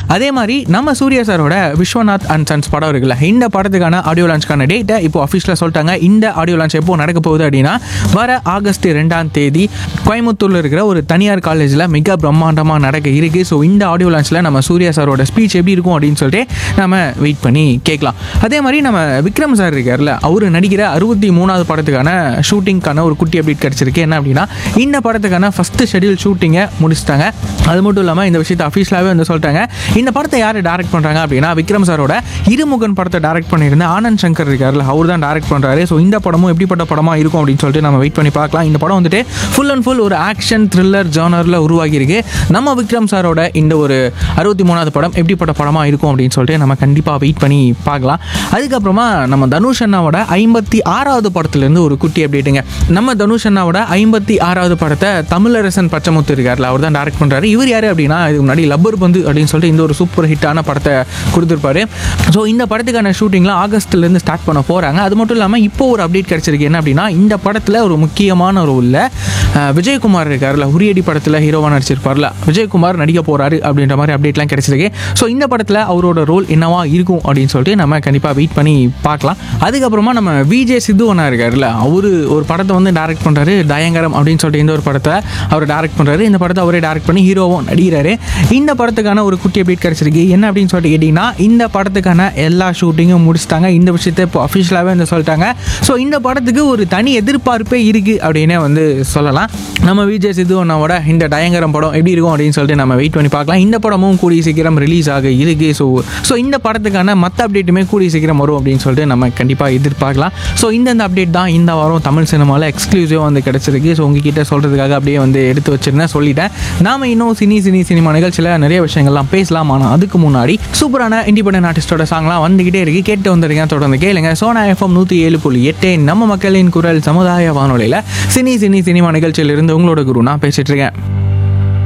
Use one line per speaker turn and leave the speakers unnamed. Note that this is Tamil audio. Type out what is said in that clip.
அதே மாதிரி நம்ம சூர்யா சாரோட விஸ்வநாத் அண்ட் சன்ஸ் படம் இருக்குல்ல இந்த படத்துக்கான ஆடியோ லான்ச்க்கான டேட்டை இப்போ அஃபிஷியலாக சொல்லிட்டாங்க இந்த ஆடியோ லான்ச் எப்போ நடக்க போகுது அப்படின்னா வர ஆகஸ்ட் ரெண்டாம் தேதி கோயம்புத்தூரில் இருக்கிற ஒரு தனியார் காலேஜில் மிக பிரம்மாண்டமாக நடக்க இருக்கு ஸோ இந்த ஆடியோ லான்ச்சில் நம்ம சூர்யா சாரோட ஸ்பீச் எப்படி இருக்கும் அப்படின்னு சொல்லிட்டு நம்ம வெயிட் பண்ணி கேட்கலாம் அதே மாதிரி நம்ம விக்ரம் சார் இருக்கார்ல அவர் நடிக்கிற அறுபத்தி மூணாவது படத்துக்கான ஷூட்டிங்க்கான ஒரு குட்டி அப்டேட் கிடச்சிருக்கு என்ன அப்படின்னா இந்த படத்துக்கான ஃபஸ்ட்டு ஷெடியூல் ஷூட்டிங்கை முடிச்சிட்டாங்க அது மட்டும் இல்லாமல் இந்த விஷயத்தை அஃபீஷியலாகவே வந்து சொல்லிட்டாங்க இந்த படத்தை யார் டேரக்ட் பண்ணுறாங்க அப்படின்னா விக்ரம் சாரோட இருமுகன் படத்தை டேரக்ட் பண்ணியிருந்த ஆனந்த் சங்கர் இருக்கார்ல அவர் தான் டேரக்ட் பண்ணுறாரு ஸோ இந்த படமும் எப்படிப்பட்ட படமாக இருக்கும் அப்படின்னு சொல்லிட்டு நம்ம வெயிட் பண்ணி பார்க்கலாம் இந்த படம் வந்துட்டு ஃபுல் அண்ட் ஃபுல் ஒரு ஆக்ஷன் த்ரில்லர் ஜானரில் உருவாகியிருக்கு நம்ம விக்ரம் சாரோட இந்த ஒரு அறுபத்தி மூணாவது படம் எப்படிப்பட்ட படமாக இருக்கும் அப்படின்னு சொல்லிட்டு நம்ம கண்டிப்பாக வெயிட் பண்ணி பார்க்கலாம் அதுக்கப்புறமா நம்ம தனுஷ் அண்ணாவோட ஐம்பத்தி ஆறாவது படத்துலேருந்து ஒரு குட்டி அப்டேட்டுங்க நம்ம தனுஷ் அண்ணாவோட ஐம்பத்தி ஆறாவது படத்தை தமிழரசன் பச்சைமுத்து இருக்கார்ல அவர் தான் டேரக்ட் பண்ணுறாரு இவர் யார் அப்படின்னா இதுக்கு முன்னாடி லப்பர் பந்து அப்படின்னு சொல்லிட்டு இந்த ஒரு சூப்பர் ஹிட்டான படத்தை கொடுத்துருப்பாரு ஸோ இந்த படத்துக்கான ஷூட்டிங்லாம் ஆகஸ்ட்லேருந்து ஸ்டார்ட் பண்ண போகிறாங்க அது மட்டும் இல்லாமல் இப்போ ஒரு அப்டேட் கிடச்சிருக்கு என்ன அப்படின்னா இந்த படத்தில் ஒரு முக்கியமான ரோலில் விஜயகுமார் இருக்கார்ல உரியடி படத்தில் ஹீரோவாக நடிச்சிருப்பார்ல விஜயகுமார் நடிக்க போகிறாரு அப்படின்ற மாதிரி அப்டேட்லாம் கிடச்சிருக்கு ஸோ இந்த படத்தில் அவரோட ரோல் என்னவா இருக்கும் அப்படின்னு சொல்லிட்டு நம்ம கண்டிப்பாக வெயிட் பண்ணி பார்க்கலாம் அதுக்கப்புறமா நம்ம விஜய் சித்து அண்ணா இருக்கார்ல அவர் ஒரு படத்தை வந்து டேரக்ட் பண்ணுறாரு தயங்கரம் அப்படின்னு சொல்லிட்டு இந்த ஒரு படத்தை அவர் டேரக்ட் பண்ணுறாரு இந்த படத்தை அவரே டேரக்ட் பண்ணி ஹீரோவும் நடிகிறாரு இந்த படத்துக்கான ஒரு குட்டி அப்டேட் கிடச்சிருக்கு என்ன அப்படின்னு சொல்லிட்டு கேட்டிங்கன்னா இந்த படத்துக்கான எல்லா ஷூட்டிங்கும் முடிச்சிட்டாங்க இந்த விஷயத்தை இப்போ அஃபிஷியலாகவே வந்து சொல்லிட்டாங்க ஸோ இந்த படத்துக்கு ஒரு தனி எதிர்பார்ப்பே இருக்குது அப்படின்னே வந்து சொல்லலாம் நம்ம விஜய் சித்து அண்ணாவோட இந்த டயங்கரம் படம் எப்படி இருக்கும் அப்படின்னு சொல்லிட்டு நம்ம வெயிட் பண்ணி பார்க்கலாம் இந்த படமும் கூடிய சீக்கிரம் ரிலீஸ் ஆக இருக்கு ஸோ ஸோ இந்த படத்துக்கான மற்ற அப்டேட்டுமே கூடிய சீக்கிரம் வரும் அப்படின்னு சொல்லிட்டு நம்ம கண்டிப்பாக எதிர்பார்க்கலாம் ஸோ இந்தந்த அப்டேட் தான் இந்த வாரம் தமிழ் சினிமாவில் எக்ஸ்க்ளூசிவாக வந்து கிடச்சிருக்கு ஸோ உங்ககிட்ட சொல்கிறதுக்காக அப்படியே வந்து எடுத்து வச்சிருந்தேன் சொல்லிட்டேன் நாம இன்னும் சினி சினி சினிமா நிகழ்ச்சியில் நிறைய விஷயங்கள்லாம் பேசலாம் ஆனால் அதுக்கு முன்னாடி சூப்பரான இண்டிபெண்டன்ட் ஆர்டிஸ்டோட சாங்லாம் வந்துகிட்டே இருக்கு கேட்டு வந்துருங்க தொடர்ந்து கேளுங்க சோனா எஃப்எம் நூற்றி ஏழு புள்ளி எட்டு நம்ம மக்களின் குரல் சமுதாய வானொலியில் சினி சினி சினிமா நிகழ்ச்சியிலிருந்து உங்களோட குரு நான் பேசிட்டு இருக்கேன்